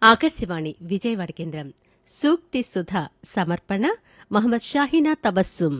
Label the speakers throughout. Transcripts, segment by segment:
Speaker 1: ఆకాశవాణి విజయవాడ కేంద్రం సూక్తి సుధ సమర్పణ మహమ్మద్ షాహీనా తబస్సుం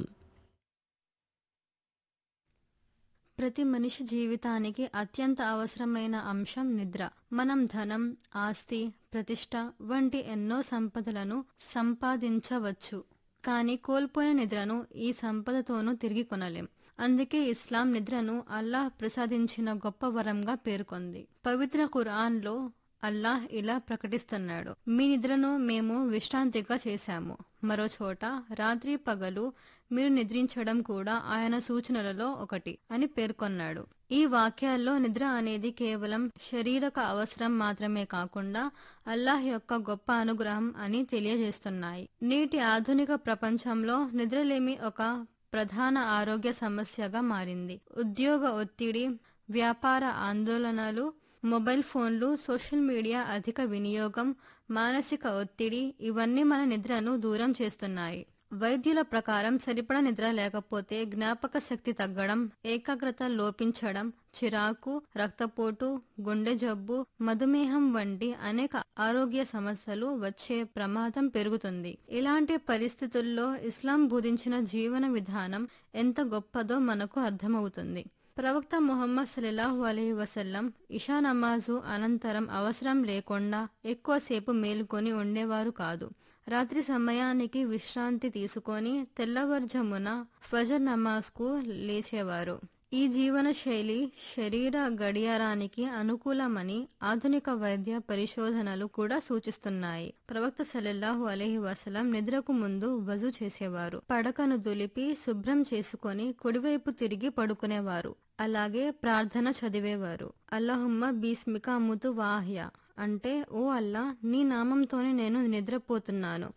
Speaker 2: ప్రతి మనిషి జీవితానికి అత్యంత అవసరమైన అంశం నిద్ర మనం ధనం ఆస్తి ప్రతిష్ట వంటి ఎన్నో సంపదలను సంపాదించవచ్చు కానీ కోల్పోయిన నిద్రను ఈ సంపదతోనూ తిరిగి కొనలేం అందుకే ఇస్లాం నిద్రను అల్లాహ్ ప్రసాదించిన గొప్ప వరంగా పేర్కొంది పవిత్ర ఖురాన్లో అల్లాహ్ ఇలా ప్రకటిస్తున్నాడు మీ నిద్రను మేము విశ్రాంతిగా చేశాము మరో చోట రాత్రి పగలు మీరు నిద్రించడం కూడా ఆయన సూచనలలో ఒకటి అని పేర్కొన్నాడు ఈ వాక్యాల్లో నిద్ర అనేది కేవలం శారీరక అవసరం మాత్రమే కాకుండా అల్లాహ్ యొక్క గొప్ప అనుగ్రహం అని తెలియజేస్తున్నాయి నేటి ఆధునిక ప్రపంచంలో నిద్రలేమి ఒక ప్రధాన ఆరోగ్య సమస్యగా మారింది ఉద్యోగ ఒత్తిడి వ్యాపార ఆందోళనలు మొబైల్ ఫోన్లు సోషల్ మీడియా అధిక వినియోగం మానసిక ఒత్తిడి ఇవన్నీ మన నిద్రను దూరం చేస్తున్నాయి వైద్యుల ప్రకారం సరిపడా నిద్ర లేకపోతే జ్ఞాపక శక్తి తగ్గడం ఏకాగ్రత లోపించడం చిరాకు రక్తపోటు గుండె జబ్బు మధుమేహం వంటి అనేక ఆరోగ్య సమస్యలు వచ్చే ప్రమాదం పెరుగుతుంది ఇలాంటి పరిస్థితుల్లో ఇస్లాం బోధించిన జీవన విధానం ఎంత గొప్పదో మనకు అర్థమవుతుంది ప్రవక్త ముహమ్మద్ సల్లాహు అలహి వసల్లం ఇషా నమాజు అనంతరం అవసరం లేకుండా ఎక్కువసేపు మేలుకొని ఉండేవారు కాదు రాత్రి సమయానికి విశ్రాంతి తీసుకొని తెల్లవారుజామున ఫజర్ నమాజ్కు లేచేవారు ఈ జీవన శైలి శరీర గడియారానికి అనుకూలమని ఆధునిక వైద్య పరిశోధనలు కూడా సూచిస్తున్నాయి ప్రవక్త సల్లల్లాహు అలహి వసలం నిద్రకు ముందు వజు చేసేవారు పడకను దులిపి శుభ్రం చేసుకొని కుడివైపు తిరిగి పడుకునేవారు అలాగే ప్రార్థన చదివేవారు అల్లహుమ్మ బీస్మిక ముతు వాహ్య అంటే ఓ అల్లా నీ నామంతోనే నేను నిద్రపోతున్నాను